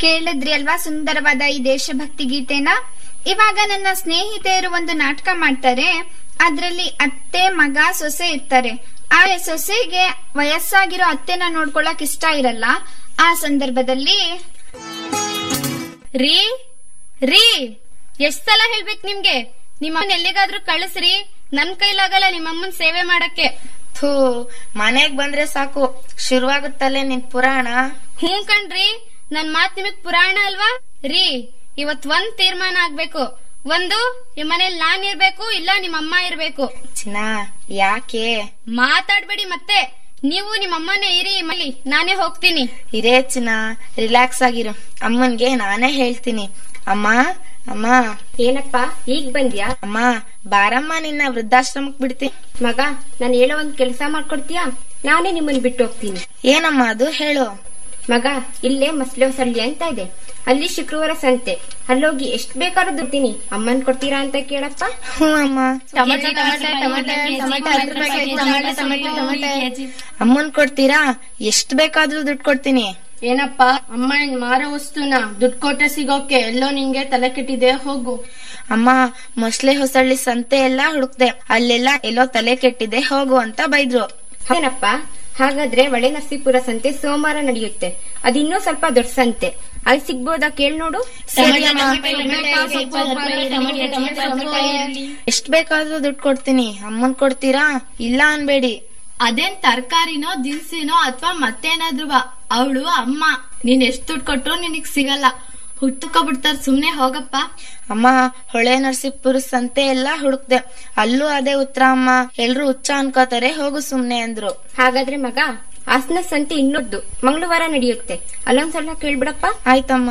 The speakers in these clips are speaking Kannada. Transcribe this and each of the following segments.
ಕೇಳಿದ್ರಿ ಅಲ್ವಾ ಸುಂದರವಾದ ಈ ದೇಶಭಕ್ತಿ ಗೀತೆನ ಇವಾಗ ನನ್ನ ಸ್ನೇಹಿತೆಯರು ಒಂದು ನಾಟಕ ಮಾಡ್ತಾರೆ ಅದ್ರಲ್ಲಿ ಅತ್ತೆ ಮಗ ಸೊಸೆ ಇರ್ತಾರೆ ಆ ಸೊಸೆಗೆ ವಯಸ್ಸಾಗಿರೋ ಅತ್ತೆನ ನೋಡ್ಕೊಳಕ್ ಇಷ್ಟ ಇರಲ್ಲ ಆ ಸಂದರ್ಭದಲ್ಲಿ ರೀ ರೀ ಎಷ್ಟ್ ಸಲ ಹೇಳ್ಬೇಕು ನಿಮ್ಗೆ ನಿಮ್ಮನ್ನ ಎಲ್ಲಿಗಾದ್ರೂ ಕಳಿಸ್ರಿ ನನ್ ಕೈಲಾಗಲ್ಲ ನಿಮ್ಮಮ್ಮನ್ ಸೇವೆ ಮಾಡಕ್ಕೆ ಥೂ ಮನೆಗ್ ಬಂದ್ರೆ ಸಾಕು ಶುರುವಾಗುತ್ತಲ್ಲೇ ನಿನ್ ಪುರಾಣ ಹ್ಞೂ ಕಣ್ರಿ ನನ್ ಮಾತ್ ನಿಮಗ್ ಪುರಾಣ ಅಲ್ವಾ ರೀ ಇವತ್ ಒಂದ್ ತೀರ್ಮಾನ ಆಗ್ಬೇಕು ಒಂದು ಈ ಮನೇಲಿ ನಾನ್ ಇರ್ಬೇಕು ಇಲ್ಲ ನಿಮ್ಮಮ್ಮ ಇರ್ಬೇಕು ಚಿನ್ನ ಯಾಕೆ ಮಾತಾಡ್ಬೇಡಿ ಮತ್ತೆ ನೀವು ನಿಮ್ಮಮ್ಮನೇ ಇರಿ ಮಲ್ಲಿ ನಾನೇ ಹೋಗ್ತೀನಿ ಇರೇ ಚಿನ್ನ ರಿಲ್ಯಾಕ್ಸ್ ಆಗಿರು ಅಮ್ಮನ್ಗೆ ನಾನೇ ಹೇಳ್ತೀನಿ ಅಮ್ಮ ಅಮ್ಮ ಏನಪ್ಪ ಈಗ ಬಂದ್ಯಾ ಅಮ್ಮ ಬಾರಮ್ಮ ನಿನ್ನ ವೃದ್ಧಾಶ್ರಮಕ್ ಬಿಡ್ತೀನಿ ಮಗ ನಾನು ಹೇಳೋ ಒಂದ್ ಕೆಲಸ ಮಾಡ್ಕೊಡ್ತೀಯಾ ನಾನೇ ನಿಮ್ಮನ್ ಬಿಟ್ಟು ಹೋಗ್ತೀನಿ ಏನಮ್ಮ ಅದು ಹೇಳು ಮಗ ಇಲ್ಲೇ ಮಸ್ಲೆ ಹೊಸಳ್ಳಿ ಅಂತ ಇದೆ ಅಲ್ಲಿ ಶುಕ್ರವಾರ ಸಂತೆ ಅಲ್ಲೋಗಿ ಎಷ್ಟ್ ಬೇಕಾದ್ರೂ ದುಡ್ತೀನಿ ಅಮ್ಮನ್ ಕೊಡ್ತೀರಾ ಅಂತ ಕೇಳಪ್ಪ ಹ್ಞೂ ಅಮ್ಮ ಅಮ್ಮನ್ ಕೊಡ್ತೀರಾ ಎಷ್ಟ್ ಬೇಕಾದ್ರೂ ದುಡ್ಡು ಕೊಡ್ತೀನಿ ಏನಪ್ಪ ಅಮ್ಮ ಇನ್ ಮಾರೋ ವಸ್ತುನ ದುಡ್ಡು ಕೊಟ್ರೆ ಸಿಗೋಕೆ ಎಲ್ಲೋ ನಿಂಗೆ ತಲೆ ಕೆಟ್ಟಿದೆ ಹೋಗು ಅಮ್ಮ ಮೊಸಳೆ ಹೊಸಳ್ಳಿ ಸಂತೆ ಎಲ್ಲಾ ಹುಡುಕ್ದೆ ಅಲ್ಲೆಲ್ಲ ಎಲ್ಲೋ ತಲೆ ಕೆಟ್ಟಿದೆ ಹೋಗು ಅಂತ ಬೈದ್ರು ಏನಪ್ಪ ಹಾಗಾದ್ರೆ ಒಳೆ ನರಸೀಪುರ ಸಂತೆ ಸೋಮವಾರ ನಡೆಯುತ್ತೆ ಅದಿನ್ನೂ ಸ್ವಲ್ಪ ದೊಡ್ಡ ಸಂತೆ ಅಲ್ಲಿ ಸಿಗ್ಬೋದಾ ಕೇಳ್ ನೋಡು ಸರಿ ಅಮ್ಮ ಎಷ್ಟ್ ಬೇಕಾದ್ರೂ ದುಡ್ಡು ಕೊಡ್ತೀನಿ ಅಮ್ಮನ್ ಕೊಡ್ತೀರಾ ಇಲ್ಲ ಅನ್ಬೇಡಿ ಅದೇನ್ ತರಕಾರಿನೋ ದಿನಸಿನೋ ಅಥವಾ ಮತ್ತೇನಾದ್ರು ಅವಳು ಅಮ್ಮ ನೀನ್ ಎಷ್ಟ್ ದುಡ್ಡು ಕೊಟ್ರು ನಿನಗ್ ಸಿಗಲ್ಲ ಹುಟ್ಟುಕೊಬಿಡ್ತಾರ ಸುಮ್ನೆ ಹೋಗಪ್ಪ ಅಮ್ಮ ಹೊಳೆ ನರಸೀಪುರ ಸಂತೆ ಎಲ್ಲಾ ಹುಡುಕ್ದೆ ಅಲ್ಲೂ ಅದೇ ಉತ್ತರ ಅಮ್ಮ ಎಲ್ರು ಹುಚ್ಚ ಅನ್ಕೋತಾರೆ ಹೋಗು ಸುಮ್ನೆ ಅಂದ್ರು ಹಾಗಾದ್ರೆ ಮಗ ಹಾಸನ ಸಂತೆ ಇನ್ನೊಂದು ಮಂಗಳವಾರ ನಡೆಯುತ್ತೆ ಅಲ್ಲೊಂದ್ಸಲ ಕೇಳ್ಬಿಡಪ್ಪ ಆಯ್ತಮ್ಮ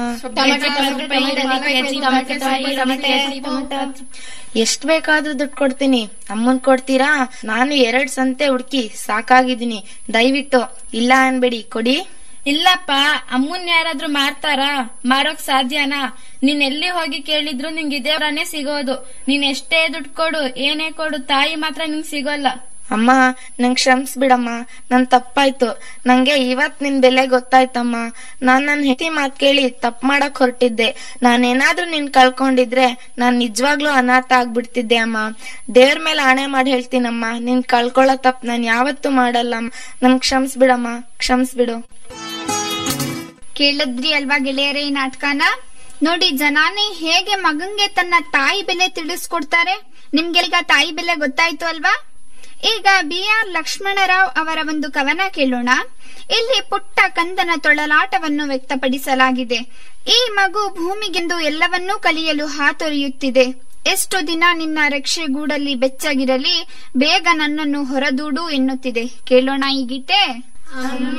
ಎಷ್ಟ್ ಬೇಕಾದ್ರೂ ದುಡ್ಡು ಕೊಡ್ತೀನಿ ಅಮ್ಮನ್ ಕೊಡ್ತೀರಾ ನಾನು ಎರಡ್ ಸಂತೆ ಹುಡುಕಿ ಸಾಕಾಗಿದ್ದೀನಿ ದಯವಿಟ್ಟು ಇಲ್ಲ ಅನ್ಬೇಡಿ ಕೊಡಿ ಇಲ್ಲಪ್ಪ ಅಮ್ಮನ್ ಯಾರಾದ್ರೂ ಮಾರ್ತಾರಾ ಮಾರೋಕ್ ಸಾಧ್ಯನಾ ನೀನ್ ಎಲ್ಲಿ ಹೋಗಿ ಕೇಳಿದ್ರು ನಿಂಗೆ ಇದೇ ವರನೇ ಸಿಗೋದು ನೀನ್ ಎಷ್ಟೇ ದುಡ್ಡು ಕೊಡು ಏನೇ ಕೊಡು ತಾಯಿ ಮಾತ್ರ ನಿಂಗ್ ಸಿಗೋಲ್ಲ ಅಮ್ಮ ನಂಗ್ ಕ್ಷಮಿಸ್ಬಿಡಮ್ಮ ನನ್ ತಪ್ಪಾಯ್ತು ನಂಗೆ ಇವತ್ ನಿನ್ ಬೆಲೆ ಗೊತ್ತಾಯ್ತಮ್ಮ ನಾನ್ ನನ್ ಹೆಂಡತಿ ಮಾತ್ ಕೇಳಿ ತಪ್ಪು ಮಾಡಕ್ ಹೊರಟಿದ್ದೆ ನಾನೇನಾದ್ರೂ ನಿನ್ ಕಳ್ಕೊಂಡಿದ್ರೆ ನಾನ್ ನಿಜವಾಗ್ಲೂ ಅನಾಥ ಆಗ್ಬಿಡ್ತಿದ್ದೆ ಅಮ್ಮ ದೇವ್ರ ಮೇಲೆ ಆಣೆ ಮಾಡಿ ಹೇಳ್ತೀನಮ್ಮ ನಿನ್ ಕಳ್ಕೊಳ್ಳೋ ತಪ್ಪು ನಾನ್ ಯಾವತ್ತೂ ಮಾಡಲ್ಲ ನನ್ ಕ್ಷಮಿಸ್ಬಿಡಮ್ಮ ಕ್ಷಮಿಸ್ಬಿಡು ಕೇಳಿದ್ರಿ ಅಲ್ವಾ ಗೆಳೆಯರೇ ಈ ನಾಟಕನ ನೋಡಿ ಜನಾನೇ ಹೇಗೆ ಮಗಂಗೆ ತನ್ನ ತಾಯಿ ಬೆಲೆ ತಿಳಿಸ್ಕೊಡ್ತಾರೆ ನಿಮ್ಗೆ ಈಗ ತಾಯಿ ಬೆಲೆ ಗೊತ್ತಾಯ್ತು ಅಲ್ವಾ ಈಗ ಬಿ ಆರ್ ಲಕ್ಷ್ಮಣರಾವ್ ಅವರ ಒಂದು ಕವನ ಕೇಳೋಣ ಇಲ್ಲಿ ಪುಟ್ಟ ಕಂದನ ತೊಳಲಾಟವನ್ನು ವ್ಯಕ್ತಪಡಿಸಲಾಗಿದೆ ಈ ಮಗು ಭೂಮಿಗೆಂದು ಎಲ್ಲವನ್ನೂ ಕಲಿಯಲು ಹಾತೊರೆಯುತ್ತಿದೆ ಎಷ್ಟು ದಿನ ನಿನ್ನ ರಕ್ಷೆ ಗೂಡಲ್ಲಿ ಬೆಚ್ಚಗಿರಲಿ ಬೇಗ ನನ್ನನ್ನು ಹೊರದೂಡು ಎನ್ನುತ್ತಿದೆ ಕೇಳೋಣ ಈ ಗೀತೆ